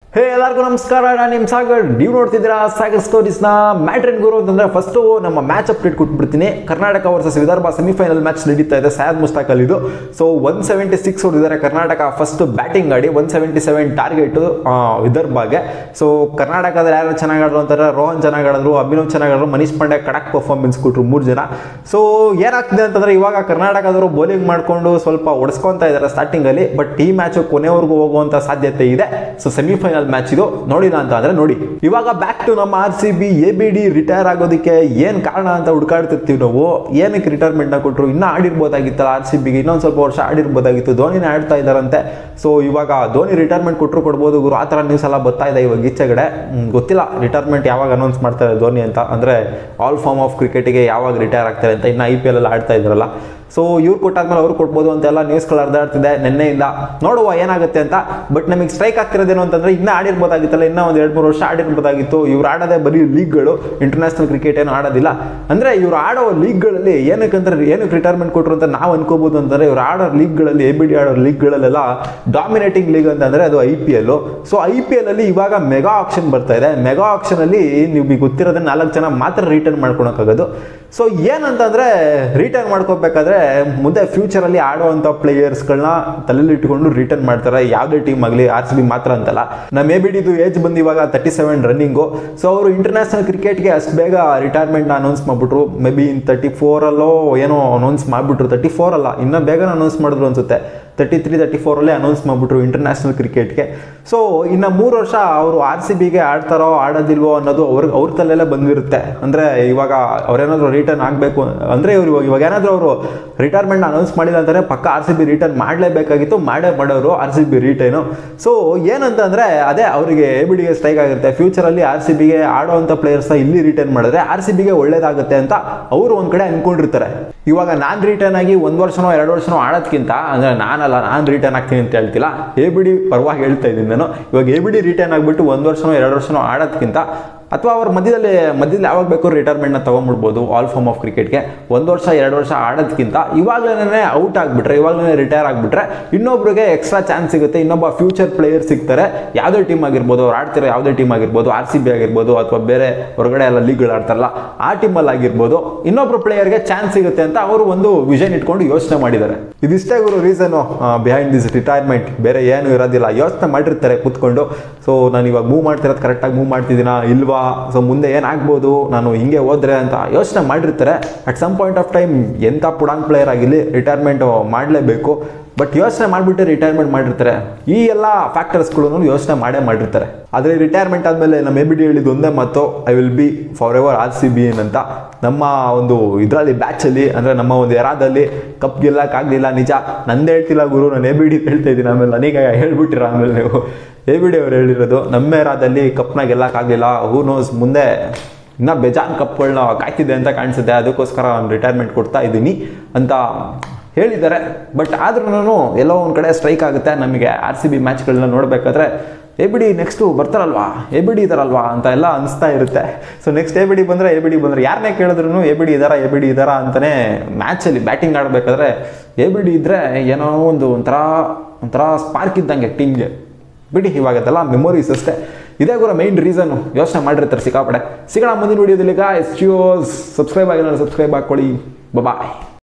ಹೇ ಎಲ್ಲರಿಗೂ ನಮಸ್ಕಾರ ನಾನು ನಿಮ್ಮ ಸಾಗರ್ ನೀವು ನೋಡ್ತಿದ್ದೀರಾ ಸಾಗರ್ ಸ್ಟೋರೀಸ್ನ ಮ್ಯಾಟ್ರಿನ್ ಗುರು ಅಂತಂದ್ರೆ ಫಸ್ಟು ನಮ್ಮ ಮ್ಯಾಚ್ ಅಪ್ಡೇಟ್ ಕೊಟ್ಬಿಡ್ತೀನಿ Karnataka versus Vidarbha semifinal match ನಡೀತಾ ಇದೆ ಸಯಾದ್ ಮುಸ್ತಾಕ್ ಅಲ್ಲಿ ಇದು ಸೊ ಒನ್ ಸೆವೆಂಟಿ ಸಿಕ್ಸ್ ಹೊಡೆದಿದ್ದಾರೆ ಕರ್ನಾಟಕ ಫಸ್ಟ್ ಬ್ಯಾಟಿಂಗ್ ಆಡಿ ಒನ್ ಸೆವೆಂಟಿ ಸೆವೆನ್ ಟಾರ್ಗೆಟ್ ವಿದರ್ಭಗೆ ಸೊ ಕರ್ನಾಟಕದಲ್ಲಿ ಯಾರು ಚೆನ್ನಾಗಿ ಆಡಿದ್ರು ಅಂತಾರೆ ರೋಹನ್ ಚೆನ್ನಾಗಿ ಆಡಿದ್ರು ಅಭಿನವ್ ಚೆನ್ನಾಗಿ ಆಡಿದ್ರು ಮನೀಶ್ ಪಾಂಡೆ ಕಡಕ್ ಪರ್ಫಾರ್ಮೆನ್ಸ್ ಕೊಟ್ಟರು ಮೂರು ಜನ ಸೊ ಏನಾಗ್ತಿದೆ ಅಂತಂದ್ರೆ ಇವಾಗ ಕರ್ನಾಟಕದವರು ಬೌಲಿಂಗ್ ಮಾಡಿಕೊಂಡು ಸ್ವಲ್ಪ ಒಡಿಸ್ಕೊಂತ ಇದ್ದಾರೆ ಸ್ಟಾರ್ಟಿಂಗಲ್ಲಿ ಬಟ್ ಈ ಮ್ಯಾಚ್ ಕೊನೆವರೆಗೂ ಹೋಗುವಂತ ಸಾಧ್ಯತೆ ಇದೆ ಸೊ ಸೆಮಿಫೈನಲ್ ಮ್ಯಾಚ್ ಇದು ನೋಡಿಲ್ಲ ಅಂತ ಅಂದ್ರೆ ನೋಡಿ ಇವಾಗ ಬ್ಯಾಕ್ ಟು ನಮ್ಮ R C B A B D retire ಆಗೋದಕ್ಕೆ ಏನ್ ಕಾರಣ ಅಂತ ಹುಡ್ಕಾಡ್ತಿರ್ತೀವಿ ನಾವು ಏನಕ್ಕೆ ರಿಟೈರ್ಮೆಂಟ್ ನ ಕೊಟ್ಟರು ಇನ್ನ ಆಡಿರ್ಬೋದಾಗಿತ್ತಲ್ಲ ಆರ್ ಸಿ ಬಿಗೆ ಇನ್ನೊಂದ್ ಸ್ವಲ್ಪ ವರ್ಷ ಆಡಿರ್ಬೋದಾಗಿತ್ತು ಧೋನಿನೇ ಆಡ್ತಾ ಇದ್ದಾರಂತೆ ಸೊ ಇವಾಗ ಧೋನಿ ರಿಟೈರ್ಮೆಂಟ್ ಕೊಟ್ಟರು ಕೊಡ್ಬೋದು ಗುರು ಆ ಥರ ನ್ಯೂಸ್ ಎಲ್ಲ ಬರ್ತಾ ಇದೆ ಇವಾಗ ಈಚೆಗಡೆ ಹ್ಮ್, ಗೊತ್ತಿಲ್ಲ ರಿಟೈರ್ಮೆಂಟ್ ಯಾವಾಗ ಅನೌನ್ಸ್ ಮಾಡ್ತಾರೆ ಧೋನಿ ಅಂತ ಅಂದ್ರೆ ಆಲ್ ಫಾರ್ಮ್ ಆಫ್ ಕ್ರಿಕೆಟಿಗೆ ಯಾವಾಗ ರಿಟೈರ್ ಆಗ್ತಾರೆ ಅಂತ ಇನ್ನು ಐ ಪಿ ಎಲ್ ಎಲ್ಲ ಆಡ್ತಾ ಇದ್ರಲ್ಲ ಸೊ ಇವ್ರು ಕೊಟ್ಟಾದ್ಮೇಲೆ ಅವ್ರು ಕೊಡ್ಬೋದು ಅಂತೆಲ್ಲ ನ್ಯೂಸ್ಗಳು ಹರಿದಾಡ್ತಿದೆ ನಿನ್ನೆಯಿಂದ ನೋಡುವ ಏನಾಗುತ್ತೆ ಅಂತ ಬಟ್ ನಮಗೆ ಸ್ಟ್ರೈಕ್ ಆಗ್ತಿರೋದೇನು ಅಂತಂದ್ರೆ ಇನ್ನೂ ಆಡಿರ್ಬೋದಾಗಿತ್ತಲ್ಲ ಇನ್ನೂ ಒಂದು ಎರಡು ಮೂರು ವರ್ಷ ಆಡಿರ್ಬೋದಾಗಿತ್ತು ಇವ್ರು ಆಡೋದೇ ಬರೀ ಲೀಗ್ಗಳು ಇಂಟರ್ನ್ಯಾಷನಲ್ ಕ್ರಿಕೆಟ್ ಏನು ಆಡೋದಿಲ್ಲ ಅಂದ್ರೆ ಇವ್ರು ಆಡೋ ಲೀಗ್ಗಳಲ್ಲಿ ಏನಕ್ಕಂದ್ರೆ ಏನಕ್ಕೆ ರಿಟೈರ್ಮೆಂಟ್ ಕೊಟ್ಟರು ಅಂತ ನಾವು ಅನ್ಕೋಬಹುದು ಅಂತಂದ್ರೆ ಇವ್ರು ಆಡೋ ಲೀಗ್ಗಳಲ್ಲಿ ಎ ಬಿ ಡಿ ಆಡೋ ಲೀಗ್ಗಳಲ್ಲೆಲ್ಲ ಡಾಮಿನೇಟಿಂಗ್ ಲೀಗ್ ಅಂತಂದ್ರೆ ಅದು I P L so I P L ಅಲ್ಲಿ ಇವಾಗ ಮೆಗಾ ಆಕ್ಷನ್ ಬರ್ತಾ ಇದೆ ಮೆಗಾ ಆಕ್ಷನ್ ಅಲ್ಲಿ ನಿಮಗೆ ಗೊತ್ತಿರೋದನ್ನ ನಾಲ್ಕು ಜನ ಮಾತ್ರ ರಿಟರ್ನ್ ಮಾಡ್ಕೊಳಕ್ಕಾಗೋದು ಸೊ ಏನಂತಂದ್ರೆ ರಿಟರ್ನ್ ಮಾಡ್ಕೋಬೇಕಾದ್ರೆ ಮುಂದೆ ಫ್ಯೂಚರ್ ಅಲ್ಲಿ ಆಡುವಂತ ಪ್ಲೇಯರ್ಸ್ಗಳನ್ನ ತಲೆಯಲ್ಲಿ ಇಟ್ಕೊಂಡು ರಿಟರ್ನ್ ಮಾಡ್ತಾರೆ ಯಾವುದೇ ಟೀಮ್ ಆಗಲಿ ಆರ್ ಸಿ ಬಿ ಮಾತ್ರ ಅಂತಲ್ಲ ನಮ್ಮ ಎ ಬಿ ಡಿದು ಏಜ್ ಬಂದು ಇವಾಗ ತರ್ಟಿ ಸೆವೆನ್ ರನ್ನಿಂಗು ಸೊ ಅವರು ಇಂಟರ್ನ್ಯಾಷನಲ್ ಕ್ರಿಕೆಟ್ಗೆ ಅಷ್ಟು ಬೇಗ ರಿಟೈರ್ಮೆಂಟ್ ಅನೌನ್ಸ್ ಮಾಡ್ಬಿಟ್ರು ಮೇ ಬಿ ಇನ್ ತರ್ಟಿ ಫೋರಲ್ಲೋ ಏನೋ ಅನೌನ್ಸ್ ಮಾಡಿಬಿಟ್ರು ತರ್ಟಿ ಫೋರ್ ಅಲ್ಲ ಇನ್ನೂ ಬೇಗ ಅನೌನ್ಸ್ ಮಾಡಿದ್ರು ಅನ್ಸುತ್ತೆ ತರ್ಟಿ ತ್ರೀ ತರ್ಟಿ ಫೋರಲ್ಲೇ ಅನೌನ್ಸ್ ಮಾಡಿಬಿಟ್ರು ಇಂಟರ್ನ್ಯಾಷನಲ್ ಕ್ರಿಕೆಟ್ಗೆ ಸೊ ಇನ್ನು ಮೂರು ವರ್ಷ ಅವರು ಆರ್ ಸಿ ಬಿಗೆ ಆಡ್ತಾರೋ ಆಡೋದಿಲ್ವೋ ಅನ್ನೋದು ಅವ್ರ ಅವ್ರ ತಲೆಯಲ್ಲೇ ಬಂದಿರುತ್ತೆ ಅಂದರೆ ಇವಾಗ ಅವ್ರೇನಾದ್ರು ರಿಟರ್ನ್ ಆಗಬೇಕು ಅಂದರೆ ಇವ್ರು ಇವಾಗ ಇವಾಗ ಏನಾದರೂ ಅವರು ರಿಟೈರ್ಮೆಂಟ್ ಅನೌನ್ಸ್ ಮಾಡಿಲ್ಲ ಅಂತಾರೆ ಪಕ್ಕ ಆರ್ ಸಿ ಬಿ ರಿಟರ್ನ್ ಮಾಡಲೇಬೇಕಾಗಿತ್ತು ಮಾಡೇ ಮಾಡೋರು R C B retain so ಏನಂತ ಅಂದರೆ ಅದೇ ಅವರಿಗೆ ಎ ಬಿ ಡಿಗೆ ಸ್ಟ್ರೈಕ್ ಆಗುತ್ತೆ ಫ್ಯೂಚರಲ್ಲಿ ಆರ್ ಸಿ ಬಿಗೆ ಆಡುವಂಥ ಪ್ಲೇಯರ್ಸ್ನ ಇಲ್ಲಿ ರಿಟರ್ನ್ ಮಾಡಿದ್ರೆ ಆರ್ ಸಿ ಬಿಗೆ ಒಳ್ಳೇದಾಗುತ್ತೆ ಅಂತ ಅವರು ಒಂದು ಕಡೆ ಅನ್ಕೊಂಡಿರ್ತಾರೆ ಇವಾಗ ನಾನು ರಿಟರ್ನ್ ಆಗಿ ಒಂದು ವರ್ಷನೋ ಎರಡು ವರ್ಷನೋ ಆಡೋದ್ಕಿಂತ ಅಂದರೆ ನಾನಲ್ಲ ನಾನು ರಿಟರ್ನ್ ಆಗ್ತೀನಿ ಅಂತ ಹೇಳ್ತಿಲ್ಲ ಎ ಬಿ ಡಿ ಪರವಾಗಿ ಹೇಳ್ತಾ ಇದ್ದೀನಿ ನಾನು ಇವಾಗ ಎ ಬಿ ಡಿ ರಿಟರ್ನ್ ಆಗಿಬಿಟ್ಟು ಒಂದು ವರ್ಷನೋ ಎರಡು ವರ್ಷನೋ ಆಡೋದ್ಕಿಂತ ಅಥವಾ ಅವ್ರ ಮಧ್ಯದಲ್ಲಿ ಮಧ್ಯದಲ್ಲಿ ಯಾವಾಗ ಬೇಕಾದ್ರೂ ರಿಟೈರ್ಮೆಂಟ್ನ ತೊಗೊಂಡ್ಬಿಡ್ಬೋದು ಆಲ್ ಫಾರ್ಮ್ ಆಫ್ ಕ್ರಿಕೆಟ್ಗೆ ಒಂದು ವರ್ಷ ಎರಡು ವರ್ಷ ಆಡೋದಕ್ಕಿಂತ ಇವಾಗಲೇ ಔಟ್ ಆಗಿಬಿಟ್ರೆ ಇವಾಗಲೇ ರಿಟೈರ್ ಆಗಿಬಿಟ್ರೆ ಇನ್ನೊಬ್ರಿಗೆ ಎಕ್ಸ್ಟ್ರಾ ಚಾನ್ಸ್ ಸಿಗುತ್ತೆ ಇನ್ನೊಬ್ಬ ಫ್ಯೂಚರ್ ಪ್ಲೇಯರ್ ಸಿಗ್ತಾರೆ ಯಾವುದೇ ಟೀಮ್ ಆಗಿರ್ಬೋದು ಅವ್ರು ಆಡ್ತಿರೋ ಯಾವುದೇ ಟೀಮ್ ಆಗಿರ್ಬೋದು ಆರ್ ಸಿ ಬಿ ಆಗಿರ್ಬೋದು ಅಥವಾ ಬೇರೆ ಹೊರಗಡೆ ಎಲ್ಲ ಲೀಗ್ಗಳು ಆಡ್ತಾರಲ್ಲ ಆ ಟೀಮಲ್ಲಿ ಆಗಿರ್ಬೋದು ಇನ್ನೊಬ್ರು ಪ್ಲೇಯರ್ಗೆ ಚಾನ್ಸ್ ಸಿಗುತ್ತೆ ಅಂತ ಅವರು ಒಂದು ವಿಷನ್ ಇಟ್ಕೊಂಡು ಯೋಚನೆ ಮಾಡಿದ್ದಾರೆ ಇದಿಷ್ಟೇ ಗುರು ರೀಸನು ಬಿಹೈಂಡ್ ದಿಸ್ ರಿಟೈರ್ಮೆಂಟ್ ಬೇರೆ ಏನು ಇರೋದಿಲ್ಲ ಯೋಚನೆ ಮಾಡಿರ್ತಾರೆ ಕೂತ್ಕೊಂಡು ಸೊ ನಾನು ಇವಾಗ ಮೂವ್ ಮಾಡ್ತಿರೋದು ಕರೆಕ್ಟಾಗಿ ಮೂವ್ ಮಾಡ್ತಿದ್ದೀನಾ ಇಲ್ವಾ ಸೊ ಮುಂದೆ ಏನಾಗ್ಬೋದು ನಾನು ಹಿಂಗೆ ಹೋದ್ರೆ ಅಂತ ಯೋಚನೆ ಮಾಡಿರ್ತಾರೆ at some point of time ಎಂಥ ಪುಡಾಂಗ್ ಪ್ಲೇಯರ್ ಆಗಿರಲಿ ರಿಟೈರ್ಮೆಂಟ್ ಮಾಡಲೇಬೇಕು ಬಟ್ ಯೋಚನೆ ಮಾಡಿಬಿಟ್ಟು ರಿಟೈರ್ಮೆಂಟ್ ಮಾಡಿರ್ತಾರೆ ಈ ಎಲ್ಲ ಫ್ಯಾಕ್ಟರ್ಸ್ಗಳನ್ನು ಯೋಚನೆ ಮಾಡೇ ಮಾಡಿರ್ತಾರೆ ಆದರೆ ರಿಟೈರ್ಮೆಂಟ್ ಆದಮೇಲೆ ನಮ್ಮ ಎ ಬಿ ಡಿ ಹೇಳಿದ್ದು ಒಂದೇ ಮಾತು I will be forever R C B ಅಂತ ನಮ್ಮ ಒಂದು ಇದರಲ್ಲಿ ಬ್ಯಾಚಲ್ಲಿ ಅಂದರೆ ನಮ್ಮ ಒಂದು ಎರಾದಲ್ಲಿ ಕಪ್ ಗೆಲ್ಲಕ್ಕಾಗಲಿಲ್ಲ ನಿಜ ನಂದು ಹೇಳ್ತಿಲ್ಲ ಗುರು ನಾನು ಎ ಬಿ ಡಿ ಹೇಳ್ತಾ ಇದ್ದೀನಿ ಆಮೇಲೆ ನನಗೆ ಹೇಳ್ಬಿಟ್ಟಿರ ಆಮೇಲೆ ನೀವು ಎ ಬಿ ಡಿ ಅವ್ರು ಹೇಳಿರೋದು ನಮ್ಮ ಎರಾದಲ್ಲಿ ಕಪ್ನ ಗೆಲ್ಲಕ್ಕಾಗಲಿಲ್ಲ ಹೂ ನೋಸ್ ಮುಂದೆ ಇನ್ನೂ ಬೇಜಾನ್ ಕಪ್ಗಳನ್ನ ಕಾಯ್ತಿದೆ ಅಂತ ಕಾಣಿಸುತ್ತೆ ಅದಕ್ಕೋಸ್ಕರ ನಾನು ರಿಟೈರ್ಮೆಂಟ್ ಕೊಡ್ತಾ ಇದ್ದೀನಿ ಅಂತ ಹೇಳಿದ್ದಾರೆ ಬಟ್ ಆದ್ರೂ ನಾನು ಎಲ್ಲೋ ಒಂದು ಕಡೆ ಸ್ಟ್ರೈಕ್ ಆಗುತ್ತೆ ನಮಗೆ ಆರ್ ಸಿ ಬಿ ಮ್ಯಾಚ್ಗಳನ್ನ ನೋಡಬೇಕಾದ್ರೆ ಎ ಬಿ ಡಿ ನೆಕ್ಸ್ಟು ಬರ್ತಾರಲ್ವಾ ಎ ಬಿ ಡಿ ಇದಾರಲ್ವಾ ಅಂತ ಎಲ್ಲ ಅನಿಸ್ತಾ ಇರುತ್ತೆ so next A B D ಬಂದರೆ ಎ ಬಿ ಡಿ ಬಂದರೆ ಯಾರನ್ನೇ ಕೇಳಿದ್ರು ಎ ಬಿ ಡಿ ಇದಾರಾ ಎ ಬಿ ಡಿ ಇದಾರಾ ಅಂತಲೇ ಮ್ಯಾಚಲ್ಲಿ ಬ್ಯಾಟಿಂಗ್ ಆಡಬೇಕಾದ್ರೆ ಎ ಬಿ ಡಿ ಇದ್ದರೆ ಏನೋ ಒಂದು ಒಂಥರ ಒಂಥರ ಸ್ಪಾರ್ಕ್ ಇದ್ದಂಗೆ ಟೀಮ್ಗೆ ಬಿಡಿ ಇವಾಗ ಅದೆಲ್ಲ ಮೆಮೊರೀಸ್ ಅಷ್ಟೇ ಇದೇ ಕೂಡ ಮೈನ್ ರೀಸನ್ ಯೋಚನೆ ಮಾಡಿರ್ತಾರೆ ಸಿಕ್ಕಾಪಡೆ ಸಿಗೋಣ ಮುಂದಿನ ವಿಡಿಯೋದಲ್ಲಿ ಗಾಯ್ಸ್ ಸಬ್ಸ್ಕ್ರೈಬ್ ಆಗಿಲ್ಲ ಸಬ್ಸ್ಕ್ರೈಬ್ ಹಾಕೊಳ್ಳಿ ಬಾಯ್